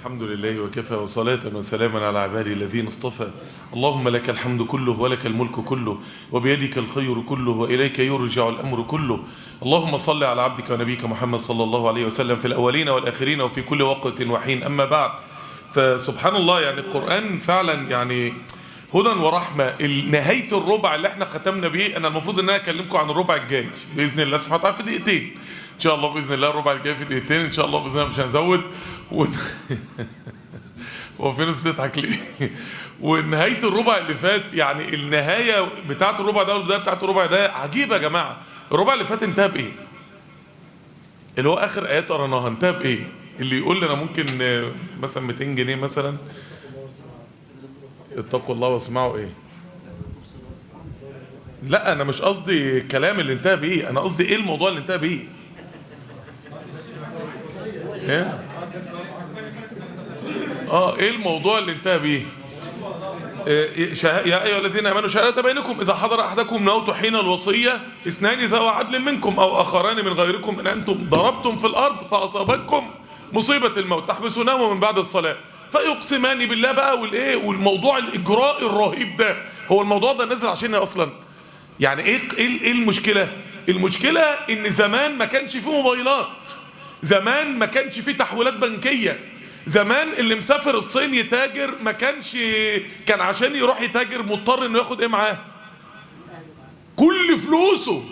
الحمد لله وكفى وصلاة وسلاما على عبادي الذين اصطفى اللهم لك الحمد كله ولك الملك كله وبيدك الخير كله وإليك يرجع الأمر كله اللهم صل على عبدك ونبيك محمد صلى الله عليه وسلم في الأولين والآخرين وفي كل وقت وحين أما بعد فسبحان الله يعني القرآن فعلا يعني هدى ورحمة نهاية الربع اللي احنا ختمنا بيه أنا المفروض إن أنا أكلمكم عن الربع الجاي بإذن الله سبحانه وتعالى في دقيقتين ان شاء الله باذن الله الربع الجاي في دقيقتين ان شاء الله باذن الله مش هنزود و... هو في ناس بتضحك ليه؟ ونهايه الربع اللي فات يعني النهايه بتاعه الربع ده والبدايه بتاعه الربع ده عجيبه يا جماعه الربع اللي فات انتهى بايه؟ اللي هو اخر ايات قريناها انتهى بايه؟ اللي يقول لي انا ممكن مثلا 200 جنيه مثلا اتقوا الله واسمعوا ايه؟ لا انا مش قصدي الكلام اللي انتهى بيه انا قصدي ايه الموضوع اللي انتهى بيه ايه اه ايه الموضوع اللي انتهى بيه إيه شه... يا ايها الذين امنوا شهاده بينكم اذا حضر احدكم الموت حين الوصيه اثنان ذوى عدل منكم او اخران من غيركم ان انتم ضربتم في الارض فاصابتكم مصيبه الموت تحبسونهما من بعد الصلاه فيقسمان بالله بقى والايه والموضوع الاجراء الرهيب ده هو الموضوع ده نزل عشان اصلا يعني ايه ايه المشكله المشكله ان زمان ما كانش فيه موبايلات زمان ما كانش فيه تحويلات بنكيه زمان اللي مسافر الصين يتاجر ما كانش كان عشان يروح يتاجر مضطر انه ياخد ايه معاه كل فلوسه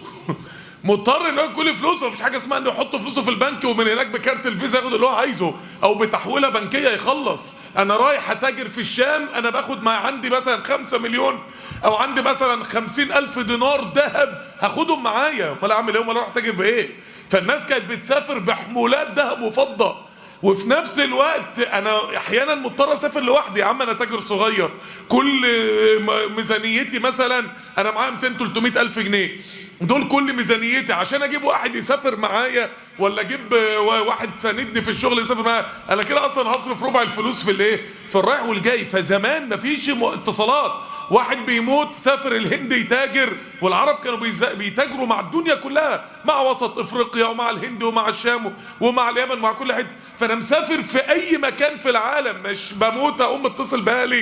مضطر انه ياخد كل فلوسه مفيش حاجه اسمها انه يحط فلوسه في البنك ومن هناك بكارت الفيزا ياخد اللي هو عايزه او بتحويله بنكيه يخلص انا رايح اتاجر في الشام انا باخد مع عندي مثلا خمسة مليون او عندي مثلا خمسين الف دينار ذهب هاخدهم معايا امال اعمل ايه امال اروح اتاجر بايه فالناس كانت بتسافر بحمولات ذهب وفضه وفي نفس الوقت انا احيانا مضطر اسافر لوحدي يا عم انا تاجر صغير كل ميزانيتي مثلا انا معايا 200 300 الف جنيه دول كل ميزانيتي عشان اجيب واحد يسافر معايا ولا اجيب واحد ساندني في الشغل يسافر معايا انا كده اصلا هصرف ربع الفلوس في الايه في الرايح والجاي فزمان مفيش اتصالات واحد بيموت سافر الهند يتاجر والعرب كانوا بيتاجروا مع الدنيا كلها مع وسط افريقيا ومع الهند ومع الشام ومع اليمن ومع كل حته فانا مسافر في اي مكان في العالم مش بموت اقوم اتصل بالي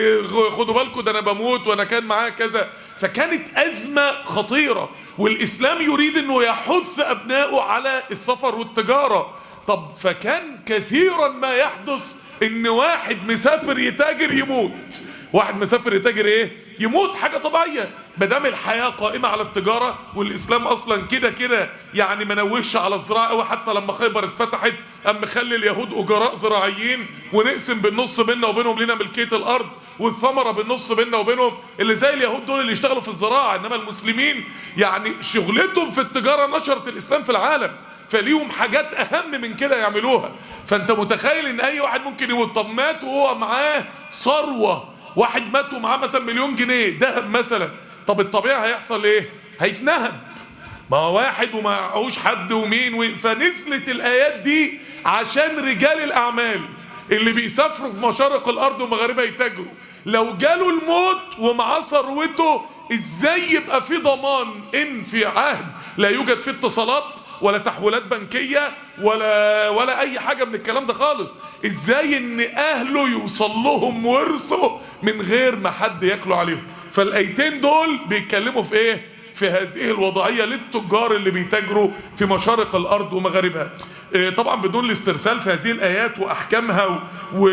خدوا بالكم ده انا بموت وانا كان معايا كذا فكانت ازمه خطيره والاسلام يريد انه يحث ابنائه على السفر والتجاره طب فكان كثيرا ما يحدث ان واحد مسافر يتاجر يموت واحد مسافر يتاجر ايه يموت حاجه طبيعيه ما دام الحياه قائمه على التجاره والاسلام اصلا كده كده يعني ما نوهش على الزراعه قوي حتى لما خيبر اتفتحت قام مخلي اليهود اجراء زراعيين ونقسم بالنص بيننا وبينهم لنا ملكيه الارض والثمره بالنص بيننا وبينهم اللي زي اليهود دول اللي يشتغلوا في الزراعه انما المسلمين يعني شغلتهم في التجاره نشرت الاسلام في العالم فليهم حاجات اهم من كده يعملوها فانت متخيل ان اي واحد ممكن يموت طب مات وهو معاه ثروه واحد مات ومعاه مثلا مليون جنيه ذهب مثلا طب الطبيعي هيحصل ايه هيتنهب ما هو واحد ومعهوش حد ومين و... فنزلت الايات دي عشان رجال الاعمال اللي بيسافروا في مشارق الارض ومغاربها يتاجروا لو جاله الموت ومعاه ثروته ازاي يبقى في ضمان ان في عهد لا يوجد فيه اتصالات ولا تحويلات بنكية ولا ولا أي حاجة من الكلام ده خالص إزاي إن أهله يوصل لهم ورثه من غير ما حد ياكلوا عليهم فالآيتين دول بيتكلموا في إيه؟ في هذه الوضعية للتجار اللي بيتاجروا في مشارق الأرض ومغاربها إيه طبعا بدون الاسترسال في هذه الآيات وأحكامها و و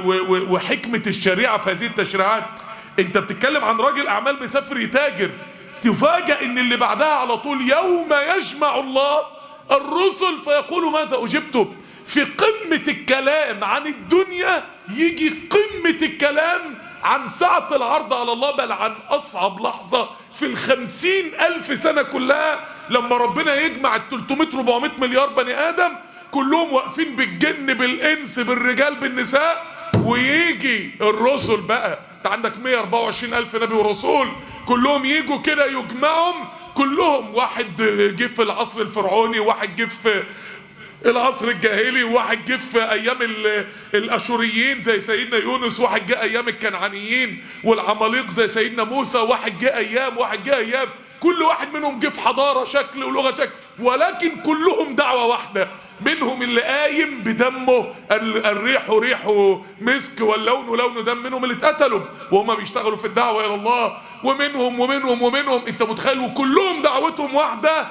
و وحكمة الشريعة في هذه التشريعات أنت بتتكلم عن راجل أعمال بيسافر يتاجر تفاجأ ان اللي بعدها على طول يوم يجمع الله الرسل فيقول ماذا أجبتم في قمة الكلام عن الدنيا يجي قمة الكلام عن سعة العرض على الله بل عن أصعب لحظة في الخمسين ألف سنة كلها لما ربنا يجمع ال 300 400 مليار بني آدم كلهم واقفين بالجن بالإنس بالرجال بالنساء ويجي الرسل بقى انت عندك 124 ألف نبي ورسول كلهم يجوا كده يجمعهم كلهم واحد جه في العصر الفرعوني واحد جه في العصر الجاهلي وواحد جه في ايام الاشوريين زي سيدنا يونس واحد جه ايام الكنعانيين والعماليق زي سيدنا موسى واحد جه ايام واحد جه ايام كل واحد منهم جه في حضاره شكل ولغه شكل ولكن كلهم دعوه واحده منهم اللي قايم بدمه ال- الريح ريحه مسك واللون لون دم منهم اللي اتقتلوا وهم بيشتغلوا في الدعوه الى الله ومنهم ومنهم ومنهم انت متخيل وكلهم دعوتهم واحده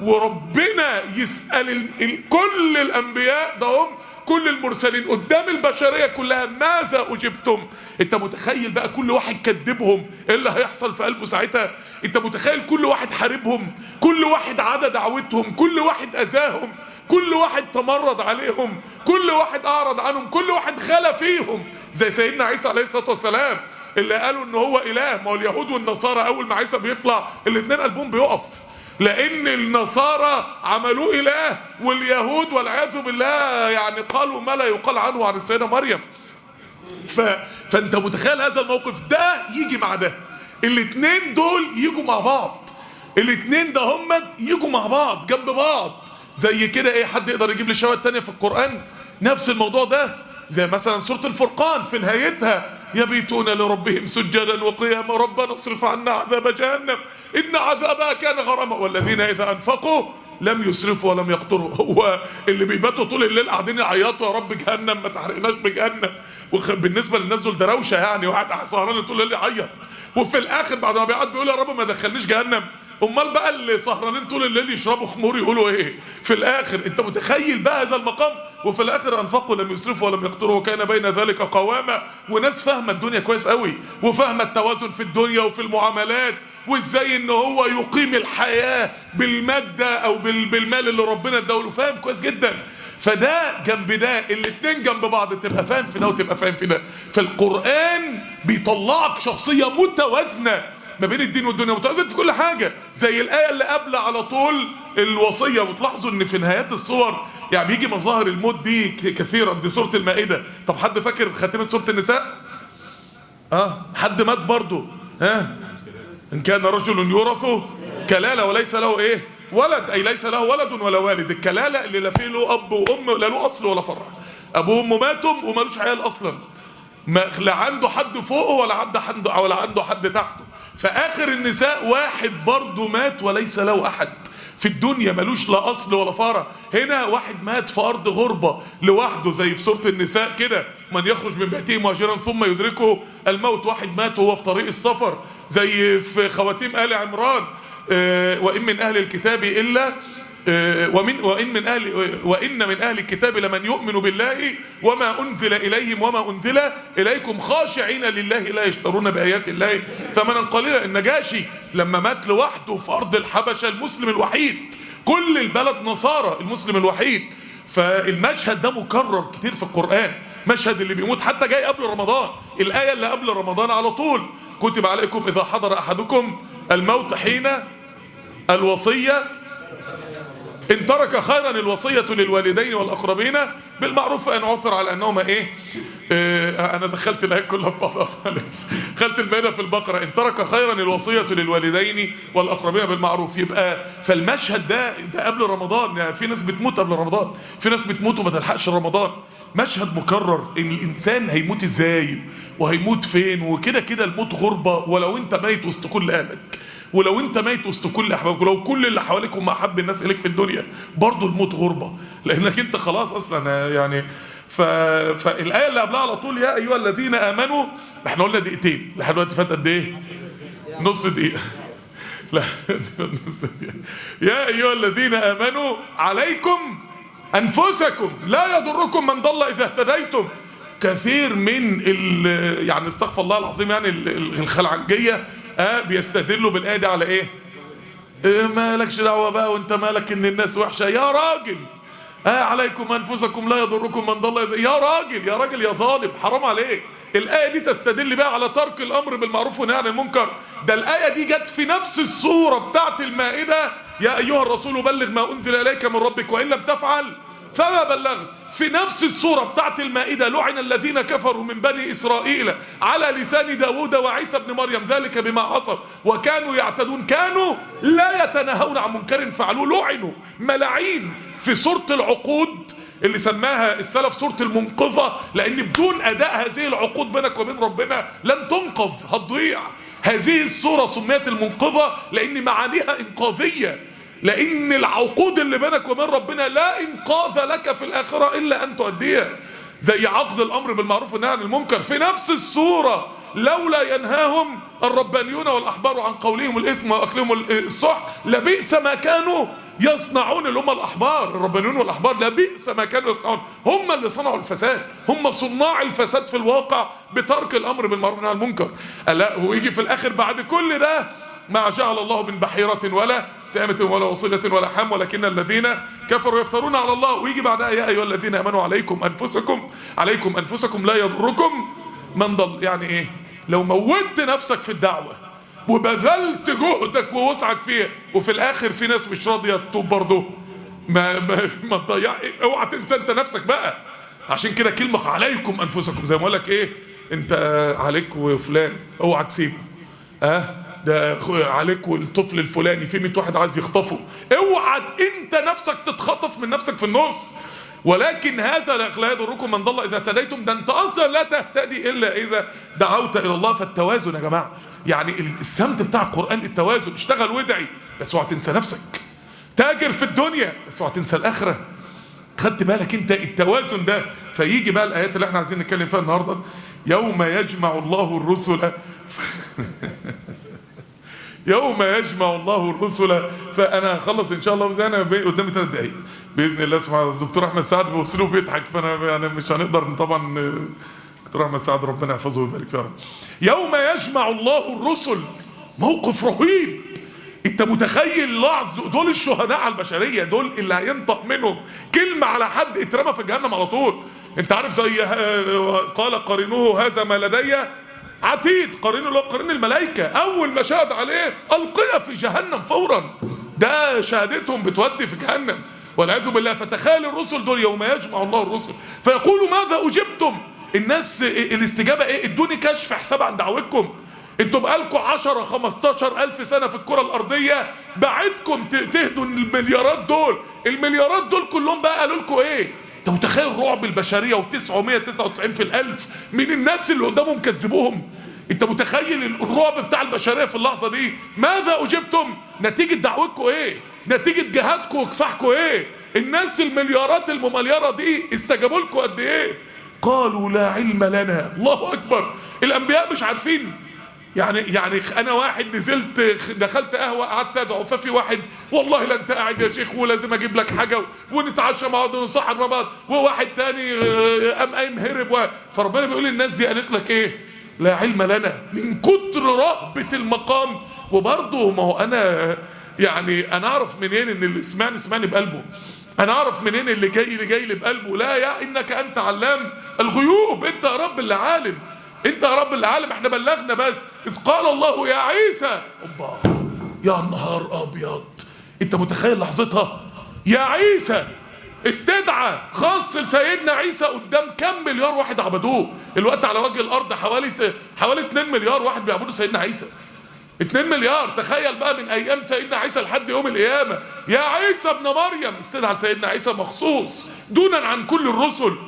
وربنا يسال ال... ال... كل الانبياء ده هم كل المرسلين قدام البشرية كلها ماذا أجبتم انت متخيل بقى كل واحد كذبهم ايه اللي هيحصل في قلبه ساعتها انت متخيل كل واحد حاربهم كل واحد عدا دعوتهم كل واحد أذاهم كل واحد تمرد عليهم كل واحد أعرض عنهم كل واحد غلا فيهم زي سيدنا عيسى عليه الصلاة والسلام اللي قالوا ان هو اله ما هو اليهود والنصارى اول ما عيسى بيطلع الاثنين قلبهم بيقف لان النصارى عملوه اله واليهود والعياذ بالله يعني قالوا ما لا يقال عنه عن السيده مريم ف... فانت متخيل هذا الموقف ده يجي مع ده الاثنين دول يجوا مع بعض الاثنين ده هم يجوا مع بعض جنب بعض زي كده ايه حد يقدر يجيب لي شواهد تانية في القرآن نفس الموضوع ده زي مثلا سورة الفرقان في نهايتها يبيتون لربهم سجدا وقياما ربنا اصرف عنا عذاب جهنم إن عذابها كان غراما والذين إذا أنفقوا لم يسرفوا ولم يقتروا هو اللي بيباتوا طول الليل قاعدين يعيطوا يا رب جهنم ما تحرقناش بجهنم وبالنسبه للناس دول ده روشه يعني واحد سهران طول الليل يعيط وفي الاخر بعد ما بيقعد بيقول يا رب ما دخلنيش جهنم امال بقى اللي سهرانين طول الليل يشربوا خمور يقولوا ايه في الاخر انت متخيل بقى هذا المقام وفي الاخر انفقوا لم يسرفوا ولم يقتروا وكان بين ذلك قواما وناس فاهمه الدنيا كويس قوي وفاهمه التوازن في الدنيا وفي المعاملات وازاي ان هو يقيم الحياه بالماده او بال- بالمال اللي ربنا اداله فاهم كويس جدا فده جنب ده الاتنين جنب بعض تبقى فاهم في ده وتبقى فاهم في ده فالقرآن بيطلعك شخصية متوازنة ما بين الدين والدنيا متوازنة في كل حاجة زي الآية اللي قبل على طول الوصية وتلاحظوا ان في نهايات الصور يعني بيجي مظاهر الموت دي ك- كثيرا دي سورة المائدة طب حد فاكر خاتمة سورة النساء اه حد مات برضه ها ان كان رجل يورث كلالة وليس له ايه ولد اي ليس له ولد ولا والد الكلالة اللي لا فيه له اب وام لا له اصل ولا فرع ابوه وامه ماتوا ومالوش عيال اصلا ما لا عنده حد فوقه ولا عنده حد ولا عنده حد تحته فاخر النساء واحد برضه مات وليس له احد في الدنيا ملوش لا اصل ولا فرع هنا واحد مات في ارض غربه لوحده زي في سوره النساء كده من يخرج من بيته مهاجرا ثم يدركه الموت واحد مات وهو في طريق السفر زي في خواتيم ال عمران آه، وان من اهل الكتاب الا آه، ومن وان من اهل وان من اهل الكتاب لمن يؤمن بالله وما انزل اليهم وما انزل اليكم خاشعين لله لا يشترون بايات الله ثمنا قليلا النجاشي لما مات لوحده في ارض الحبشه المسلم الوحيد كل البلد نصارى المسلم الوحيد فالمشهد ده مكرر كتير في القرآن مشهد اللي بيموت حتى جاي قبل رمضان الآية اللي قبل رمضان على طول كتب عليكم إذا حضر أحدكم الموت حين الوصية إن ترك خيرا الوصية للوالدين والأقربين بالمعروف أن عثر على أنهما إيه آه أنا دخلت الآية كلها في بعضها معلش دخلت المائدة في البقرة إن ترك خيرا الوصية للوالدين والأقربين بالمعروف يبقى فالمشهد ده ده قبل رمضان يعني في ناس بتموت قبل رمضان في ناس بتموت وما تلحقش رمضان مشهد مكرر ان الانسان هيموت ازاي وهيموت فين وكده كده الموت غربه ولو انت ميت وسط كل اهلك ولو انت ميت وسط كل احبابك ولو كل اللي حواليك هم احب الناس اليك في الدنيا برضه الموت غربه لانك انت خلاص اصلا يعني ف... فالايه اللي قبلها على طول يا ايها الذين امنوا احنا قلنا دقيقتين لحد دلوقتي فات قد ايه؟ نص دقيقه لا نص دقيقة. يا ايها الذين امنوا عليكم انفسكم لا يضركم من ضل اذا اهتديتم كثير من ال يعني استغفر الله العظيم يعني ال- ال- الخلعنجيه آه بيستدلوا بالايه دي على ايه؟ إيه مالكش دعوه بقى وانت مالك ان الناس وحشه يا راجل آه عليكم انفسكم لا يضركم من ضل إذا- يا راجل يا راجل يا ظالم حرام عليك الآية دي تستدل بقى على ترك الأمر بالمعروف والنهي عن المنكر ده الآية دي جت في نفس السورة بتاعت المائدة يا أيها الرسول بلغ ما أنزل إليك من ربك وإن لم تفعل فما بلغت في نفس السورة بتاعت المائدة لعن الذين كفروا من بني إسرائيل على لسان داود وعيسى بن مريم ذلك بما عصوا وكانوا يعتدون كانوا لا يتناهون عن منكر فعلوه لعنوا ملاعين في سورة العقود اللي سماها السلف سورة المنقذة لأن بدون أداء هذه العقود بينك وبين ربنا لن تنقذ هتضيع هذه السورة سميت المنقذة لأن معانيها إنقاذية لأن العقود اللي بينك وبين ربنا لا إنقاذ لك في الآخرة إلا أن تؤديها زي عقد الأمر بالمعروف والنهي عن المنكر في نفس السورة لولا ينهاهم الربانيون والأحبار عن قولهم الإثم وأكلهم السحت لبئس ما كانوا يصنعون اللي هم الأحبار الربانيون والأحبار لبئس ما كانوا يصنعون هم اللي صنعوا الفساد هم صناع الفساد في الواقع بترك الأمر بالمعروف والنهي عن المنكر ألا ويجي في الآخر بعد كل ده ما جعل الله من بحيرة ولا سامة ولا وصلة ولا حام ولكن الذين كفروا يفترون على الله ويجي بعدها يا أيها الذين آمنوا عليكم أنفسكم عليكم أنفسكم لا يضركم من ضل يعني إيه لو موتت نفسك في الدعوة وبذلت جهدك ووسعك فيها وفي الآخر في ناس مش راضية تتوب برضه ما ما ما تضيع اوعى تنسى انت نفسك بقى عشان كده كلمة عليكم أنفسكم زي ما أقول لك إيه أنت عليك وفلان اوعى تسيبه اه ده عليك والطفل الفلاني في 100 واحد عايز يخطفه اوعى انت نفسك تتخطف من نفسك في النص ولكن هذا لا يضركم من ضل اذا اهتديتم ده انت اصلا لا تهتدي الا اذا دعوت الى الله فالتوازن يا جماعه يعني السمت بتاع القران التوازن اشتغل وادعي بس اوعى تنسى نفسك تاجر في الدنيا بس اوعى تنسى الاخره خدت بالك انت التوازن ده فيجي بقى الايات اللي احنا عايزين نتكلم فيها النهارده يوم يجمع الله الرسل يوم يجمع الله الرسل فانا هخلص ان شاء الله زي انا قدامي ثلاث دقائق باذن الله سبحانه الدكتور احمد سعد بيبص له بيضحك فانا يعني مش هنقدر طبعا دكتور احمد سعد ربنا يحفظه ويبارك فيه يوم يجمع الله الرسل موقف رهيب انت متخيل لحظ دول الشهداء على البشريه دول اللي هينطق منهم كلمه على حد اترمى في جهنم على طول انت عارف زي قال قرينه هذا ما لدي عتيد قرينه اللي هو قرين الملائكه اول ما شهد عليه القي في جهنم فورا ده شهادتهم بتودي في جهنم والعياذ بالله فتخيل الرسل دول يوم يجمع الله الرسل فيقولوا ماذا اجبتم الناس الاستجابه ايه ادوني كشف حساب عن دعوتكم انتوا بقالكم 10 15 الف سنه في الكره الارضيه بعدكم تهدوا المليارات دول المليارات دول كلهم بقى قالوا لكم ايه انت متخيل رعب البشريه و999 في الالف من الناس اللي قدامهم كذبوهم انت متخيل الرعب بتاع البشريه في اللحظه دي ماذا اجبتم نتيجه دعوتكم ايه نتيجه جهادكم وكفاحكم ايه الناس المليارات الممليره دي استجابوا لكم قد ايه قالوا لا علم لنا الله اكبر الانبياء مش عارفين يعني يعني انا واحد نزلت دخلت قهوه قعدت ادعو ففي واحد والله لا انت قاعد يا شيخ ولازم اجيب لك حاجه ونتعشى مع بعض ونصحر مع بعض وواحد تاني قام قايم هرب و... فربنا بيقول الناس دي قالت لك ايه؟ لا علم لنا من كتر رهبه المقام وبرضه ما هو انا يعني انا اعرف منين ان اللي سمعني سمعني بقلبه انا اعرف منين اللي جاي اللي جاي لي بقلبه لا يا انك انت علام الغيوب انت يا رب اللي عالم انت يا رب العالم احنا بلغنا بس اذ قال الله يا عيسى اوبا يا نهار ابيض انت متخيل لحظتها يا عيسى استدعى خاص لسيدنا عيسى قدام كم مليار واحد عبدوه الوقت على وجه الارض حوالي حوالي 2 مليار واحد بيعبدوا سيدنا عيسى 2 مليار تخيل بقى من ايام سيدنا عيسى لحد يوم القيامه يا عيسى ابن مريم استدعى سيدنا عيسى مخصوص دونا عن كل الرسل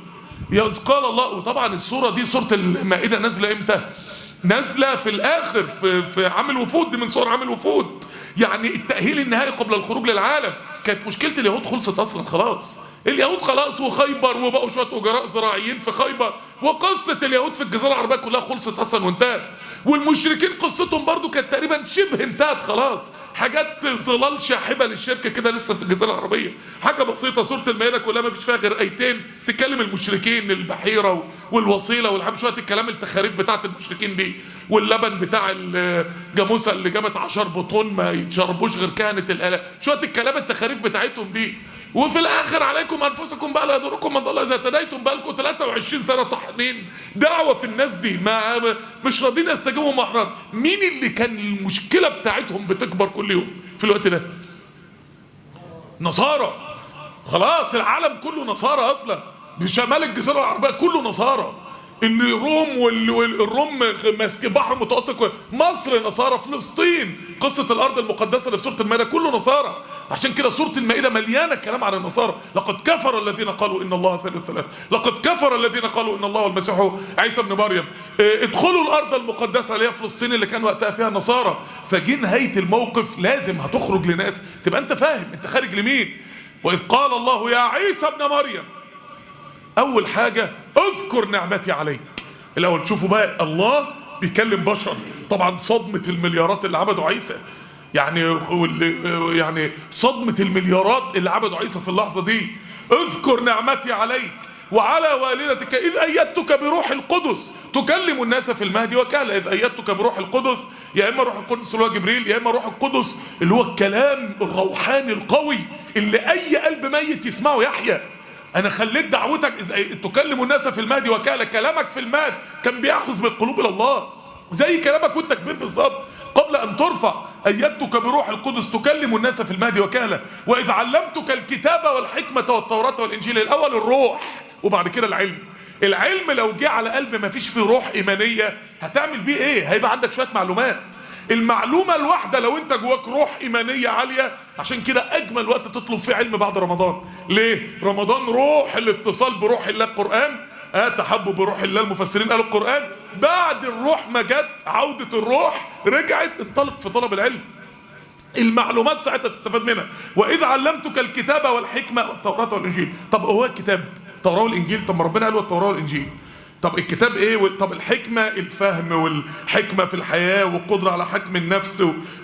قال الله وطبعا الصورة دي صورة المائدة نازلة امتى نازلة في الاخر في, في عام الوفود دي من صور عام الوفود يعني التأهيل النهائي قبل الخروج للعالم كانت مشكلة اليهود خلصت اصلا خلاص اليهود خلاص وخيبر وبقوا شوية اجراء زراعيين في خيبر وقصة اليهود في الجزيرة العربية كلها خلصت اصلا وانتهت والمشركين قصتهم برضو كانت تقريبا شبه انتهت خلاص حاجات ظلال شاحبه للشركه كده لسه في الجزيره العربيه حاجه بسيطه سوره المائده كلها ما فيش فيها غير ايتين تتكلم المشركين البحيره والوصيله والحب شويه الكلام التخاريف بتاعه المشركين دي واللبن بتاع الجاموسه اللي جابت 10 بطون ما يتشربوش غير كهنه الاله شويه الكلام التخاريف بتاعتهم دي وفي الاخر عليكم انفسكم بقى لا يضركم من ضل اذا اهتديتم بقى لكم 23 سنه طحنين دعوه في الناس دي ما مش راضيين يستجيبوا محرر مين اللي كان المشكله بتاعتهم بتكبر كل يوم في الوقت ده نصارى خلاص العالم كله نصارى اصلا بشمال الجزيره العربيه كله نصارى الروم والروم ماسك بحر متوسط مصر نصارى فلسطين قصه الارض المقدسه اللي في سوره المائده كله نصارى عشان كده سوره المائده مليانه كلام عن النصارى لقد كفر الذين قالوا ان الله ثالث ثلاث لقد كفر الذين قالوا ان الله والمسيح عيسى ابن مريم اه، ادخلوا الارض المقدسه اللي هي فلسطين اللي كان وقتها فيها النصارى فجي نهايه الموقف لازم هتخرج لناس تبقى انت فاهم انت خارج لمين واذ قال الله يا عيسى ابن مريم اول حاجه اذكر نعمتي عليك الاول شوفوا بقى الله بيكلم بشر طبعا صدمه المليارات اللي عبدوا عيسى يعني واللي- يعني صدمه المليارات اللي عبدوا عيسى في اللحظه دي اذكر نعمتي عليك وعلى والدتك اذ ايدتك بروح القدس تكلم الناس في المهد وكاله اذ ايدتك بروح القدس يا اما روح القدس اللي هو جبريل يا اما روح القدس اللي هو الكلام الروحاني القوي اللي اي قلب ميت يسمعه يحيى انا خليت دعوتك إذ- تكلم الناس في المهد وكاله كلامك في المهد كان بياخذ بالقلوب الى الله زي كلامك وانت كبير بالظبط قبل ان ترفع ايدتك بروح القدس تكلم الناس في المهد وكاله واذ علمتك الكتاب والحكمه والتوراه والانجيل الاول الروح وبعد كده العلم العلم لو جه على قلب ما فيش فيه روح ايمانيه هتعمل بيه ايه هيبقى عندك شويه معلومات المعلومة الواحدة لو انت جواك روح ايمانية عالية عشان كده اجمل وقت تطلب فيه علم بعد رمضان ليه رمضان روح الاتصال بروح الله القرآن آه تحبب بروح الله المفسرين قالوا القرآن بعد الروح ما جت عودة الروح رجعت انطلق في طلب العلم المعلومات ساعتها تستفاد منها واذ علمتك الكتاب والحكمه والتوراه والانجيل طب هو الكتاب التوراه والانجيل طب ما ربنا قال التوراه والانجيل طب الكتاب ايه و- طب الحكمه الفهم والحكمه في الحياه والقدره على حكم النفس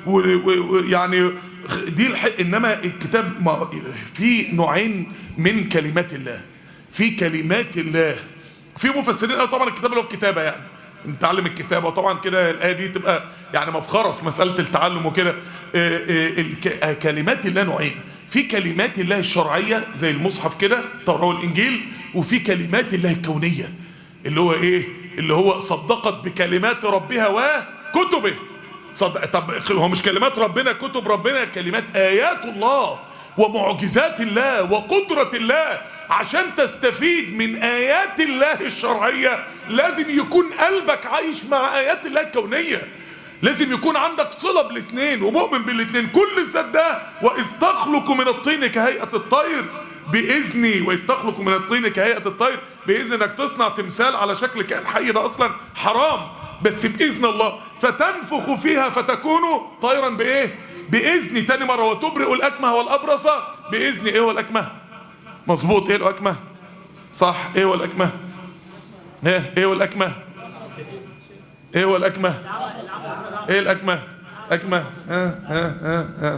ويعني دي الح... انما الكتاب ما في نوعين من كلمات الله في كلمات الله في مفسرين قالوا طبعا الكتاب اللي هو الكتابه يعني نتعلم الكتابه وطبعا كده الايه دي تبقى يعني مفخره في مساله التعلم وكده آه، آه، الك- آه، كلمات الله نوعين في كلمات الله الشرعيه زي المصحف كده التوراه والانجيل وفي كلمات الله الكونيه اللي هو ايه اللي هو صدقت بكلمات ربها وكتبه صد... طب هو مش كلمات ربنا كتب ربنا كلمات ايات الله ومعجزات الله وقدرة الله عشان تستفيد من آيات الله الشرعية لازم يكون قلبك عايش مع آيات الله الكونية لازم يكون عندك صلة بالاثنين ومؤمن بالاثنين كل الذات ده وإذ تخلق من الطين كهيئة الطير بإذني وإذ تخلق من الطين كهيئة الطير بإذن إنك تصنع تمثال على شكل كائن حي ده أصلا حرام بس بإذن الله فتنفخ فيها فتكون طيرا بإيه؟ بإذني تاني مرة وتبرئ الأكمه والأبرص بإذن إيه والأكمه؟ مظبوط إيه الأكمه؟ صح إيه والأكمه؟ إيه إيه والأكمه؟ إيه والأكمه؟ إيه الأكمه؟ أكمه ها ها ها ها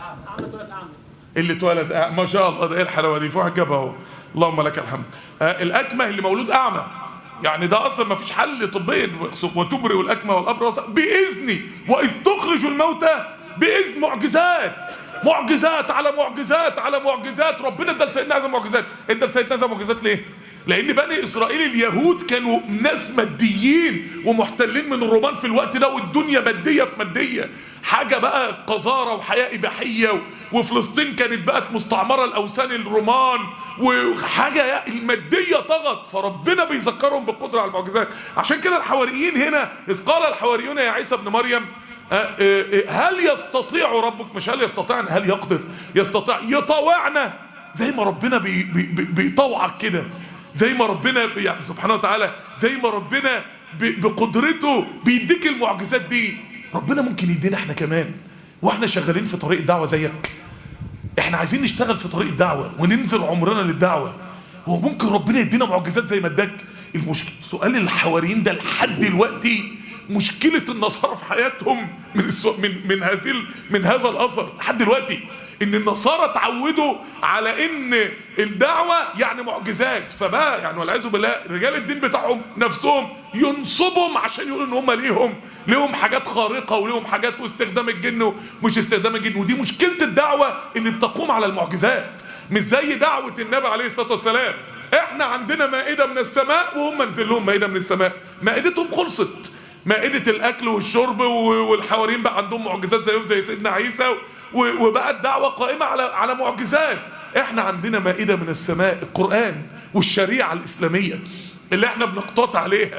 اللي اتولد أع- ما شاء الله ده ايه الحلاوه دي في واحد جابها اهو اللهم لك الحمد آه الاكمه اللي مولود اعمى يعني ده اصلا ما فيش حل طبيا وتبرئ الاكمه والابرص باذني واذ تخرج الموتى باذن معجزات معجزات على معجزات على معجزات ربنا ادى لسيدنا عيسى معجزات ادى لسيدنا عيسى معجزات ليه؟ لان بني اسرائيل اليهود كانوا ناس ماديين ومحتلين من الرومان في الوقت ده والدنيا ماديه في ماديه حاجه بقى قذاره وحياه اباحيه و- وفلسطين كانت بقت مستعمره لاوثان الرومان وحاجه يا- الماديه طغت فربنا بيذكرهم بالقدره على المعجزات عشان كده الحواريين هنا اذ قال الحواريون يا عيسى ابن مريم آه، آه، آه، هل يستطيع ربك مش هل يستطيع هل يقدر يستطيع يطاوعنا زي ما ربنا بي بي بي بيطوعك كده زي ما ربنا بي- يعني سبحانه وتعالى زي ما ربنا ب- بقدرته بيديك المعجزات دي ربنا ممكن يدينا احنا كمان واحنا شغالين في طريق الدعوه زيك احنا عايزين نشتغل في طريق الدعوه وننزل عمرنا للدعوه هو ممكن ربنا يدينا معجزات زي ما اداك المشكله سؤال الحواريين ده لحد دلوقتي مشكله النصارى في حياتهم من السو... من من هذه ال- من هذا الاثر لحد دلوقتي ان النصارى اتعودوا على ان الدعوه يعني معجزات فبقى يعني والعياذ بالله رجال الدين بتاعهم نفسهم ينصبهم عشان يقولوا ان هم ليهم ليهم حاجات خارقه وليهم حاجات واستخدام الجن ومش استخدام الجن ودي مشكله الدعوه اللي بتقوم على المعجزات مش زي دعوه النبي عليه الصلاه والسلام احنا عندنا مائده من السماء وهم نزل لهم مائده من السماء مائدتهم خلصت مائدة الأكل والشرب و- والحواريين بقى عندهم معجزات زيهم زي سيدنا عيسى و- وبقى الدعوة قائمة على على معجزات احنا عندنا مائدة من السماء القرآن والشريعة الإسلامية اللي احنا بنقتات عليها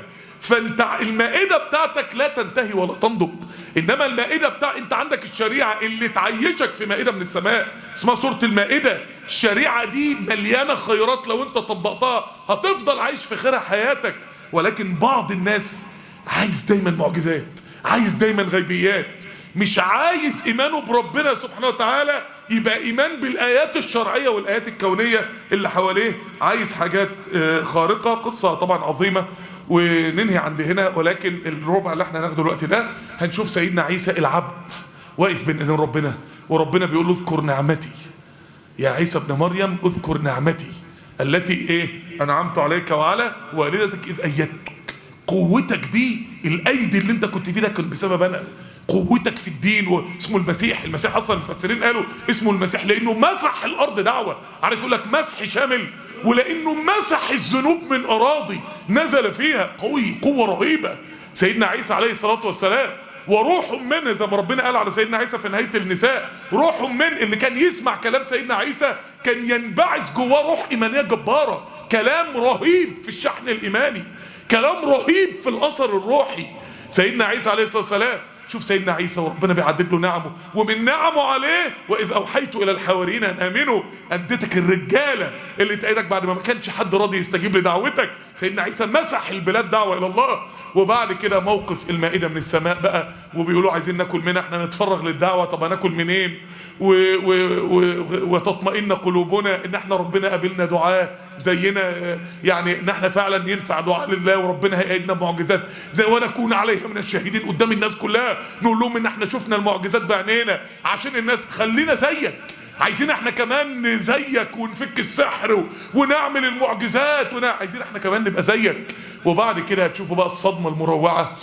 فانت المائدة بتاعتك لا تنتهي ولا تنضب انما المائدة بتاع انت عندك الشريعة اللي تعيشك في مائدة من السماء اسمها سورة المائدة الشريعة دي مليانة خيرات لو انت طبقتها هتفضل عايش في خيرها حياتك ولكن بعض الناس عايز دايما معجزات عايز دايما غيبيات مش عايز ايمانه بربنا سبحانه وتعالى يبقى ايمان بالايات الشرعيه والايات الكونيه اللي حواليه عايز حاجات آه، خارقه قصه طبعا عظيمه وننهي عند هنا ولكن الربع اللي احنا هناخده الوقت ده هنشوف سيدنا عيسى العبد واقف بين ايدين ربنا وربنا بيقول له اذكر نعمتي يا عيسى ابن مريم اذكر نعمتي التي ايه انعمت عليك وعلى والدتك اذ ايدتك قوتك دي الايدي اللي انت كنت فيه ده كان بسبب انا قوتك في الدين واسمه المسيح المسيح اصلا المفسرين قالوا اسمه المسيح لانه مسح الارض دعوه عارف يقول لك مسح شامل ولانه مسح الذنوب من اراضي نزل فيها قوي قوه رهيبه سيدنا عيسى عليه الصلاه والسلام وروح منه زي ما ربنا قال على سيدنا عيسى في نهايه النساء روح من اللي كان يسمع كلام سيدنا عيسى كان ينبعث جواه روح ايمانيه جباره كلام رهيب في الشحن الايماني كلام رهيب في الاثر الروحي سيدنا عيسى عليه الصلاه والسلام شوف سيدنا عيسى وربنا بيعدد له نعمه ومن نعمه عليه واذ اوحيت الى الحواريين ان امنوا اديتك الرجاله اللي تأيدك بعد ما ما كانش حد راضي يستجيب لدعوتك سيدنا عيسى مسح البلاد دعوه الى الله وبعد كده موقف المائده من السماء بقى وبيقولوا عايزين ناكل منها احنا نتفرغ للدعوه طب هناكل منين و و و وتطمئن قلوبنا ان احنا ربنا قابلنا دعاء زينا آه، يعني ان احنا فعلا ينفع دعاء لله وربنا هيأيدنا بمعجزات زي ونكون عليها من الشاهدين قدام الناس كلها نقول لهم ان احنا شفنا المعجزات بعينينا عشان الناس خلينا زيك عايزين احنا كمان زيك ونفك السحر و- ونعمل المعجزات ونا... عايزين احنا كمان نبقى زيك وبعد كده هتشوفوا بقى الصدمه المروعه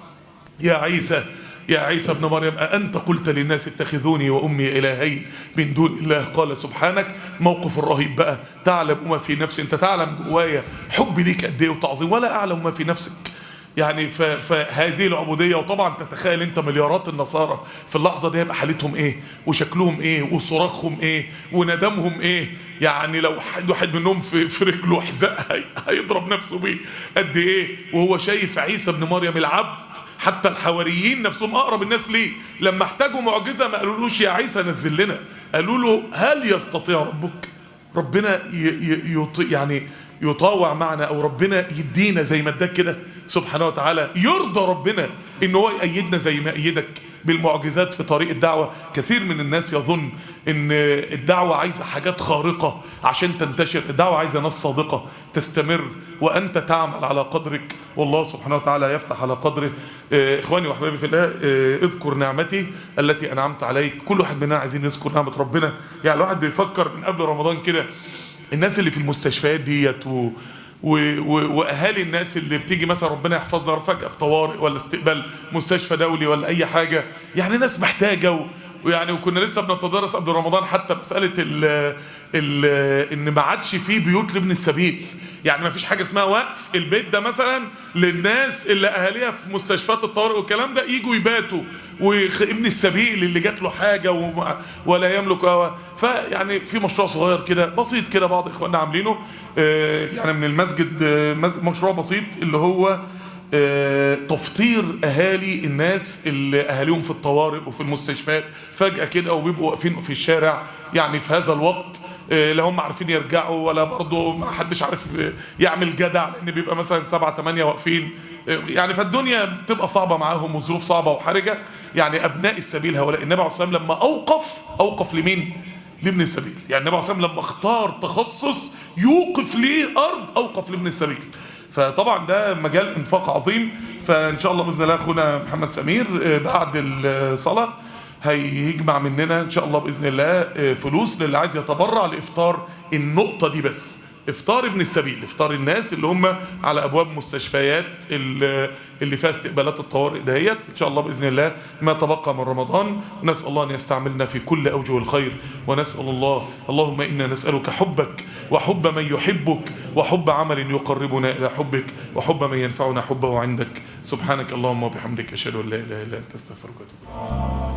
يا عيسى يا عيسى ابن مريم أأنت قلت للناس اتخذوني وأمي إلهين من دون الله قال سبحانك موقف الرهيب بقى تعلم ما في نفسي أنت تعلم جوايا حبي ليك قد إيه وتعظيم ولا أعلم ما في نفسك يعني ف- فهذه العبودية وطبعا تتخيل انت مليارات النصارى في اللحظة دي هيبقى حالتهم ايه وشكلهم ايه وصراخهم ايه وندمهم ايه يعني لو حد واحد منهم في, في رجله حذاء هي- هيضرب نفسه بيه قد ايه وهو شايف عيسى ابن مريم العبد حتى الحواريين نفسهم اقرب الناس ليه لما احتاجوا معجزه ما قالولوش يا عيسى نزل لنا قالوا له هل يستطيع ربك ربنا ي ي يط يعني يطاوع معنا او ربنا يدينا زي ما اداك كده سبحانه وتعالى يرضى ربنا ان هو يأيدنا زي ما أيدك بالمعجزات في طريق الدعوة كثير من الناس يظن ان الدعوة عايزة حاجات خارقة عشان تنتشر الدعوة عايزة ناس صادقة تستمر وانت تعمل على قدرك والله سبحانه وتعالى يفتح على قدره آه، اخواني واحبابي في الله آه، اذكر نعمتي التي انعمت عليك كل واحد مننا عايزين نذكر نعمة ربنا يعني الواحد بيفكر من قبل رمضان كده الناس اللي في المستشفيات ديت و... و... و... واهالي الناس اللي بتيجي مثلا ربنا يحفظها فجاه في طوارئ ولا استقبال مستشفى دولي ولا اي حاجه يعني ناس محتاجه و... ويعني وكنا لسه بنتدارس قبل رمضان حتى مساله ال... ال... ان ما عادش فيه بيوت لابن السبيل يعني ما فيش حاجه اسمها وقف البيت ده مثلا للناس اللي اهاليها في مستشفيات الطوارئ والكلام ده يجوا يباتوا وابن السبيل اللي جات له حاجه وما ولا يملك هوا فيعني في مشروع صغير كده بسيط كده بعض اخواننا عاملينه آه، يعني من المسجد آه، مز- مشروع بسيط اللي هو آه، تفطير اهالي الناس اللي اهاليهم في الطوارئ وفي المستشفيات فجاه كده وبيبقوا واقفين في الشارع يعني في هذا الوقت آه، لا هم عارفين يرجعوا ولا برضه ما حدش عارف آه، يعمل جدع لان بيبقى مثلا سبعة تمانية واقفين آه، يعني فالدنيا بتبقى صعبه معاهم والظروف صعبه وحرجه يعني ابناء السبيل هؤلاء النبي عليه الصلاه والسلام لما اوقف اوقف لمين؟ لابن السبيل يعني النبي عليه الصلاه والسلام لما اختار تخصص يوقف ليه ارض اوقف لابن السبيل فطبعا ده مجال انفاق عظيم فان شاء الله باذن الله اخونا محمد سمير آه، بعد الصلاه هيجمع مننا ان شاء الله باذن الله آه، فلوس للي عايز يتبرع لافطار النقطه دي بس افطار ابن السبيل افطار الناس اللي هم على ابواب مستشفيات اللي اللي فيها استقبالات الطوارئ دهيت ان شاء الله باذن الله ما تبقى من رمضان نسال الله ان يستعملنا في كل اوجه الخير ونسال الله اللهم انا نسالك حبك وحب من يحبك وحب عمل يقربنا الى حبك وحب من ينفعنا حبه عندك سبحانك اللهم وبحمدك اشهد ان لا اله الا انت استغفرك واتوب إليك.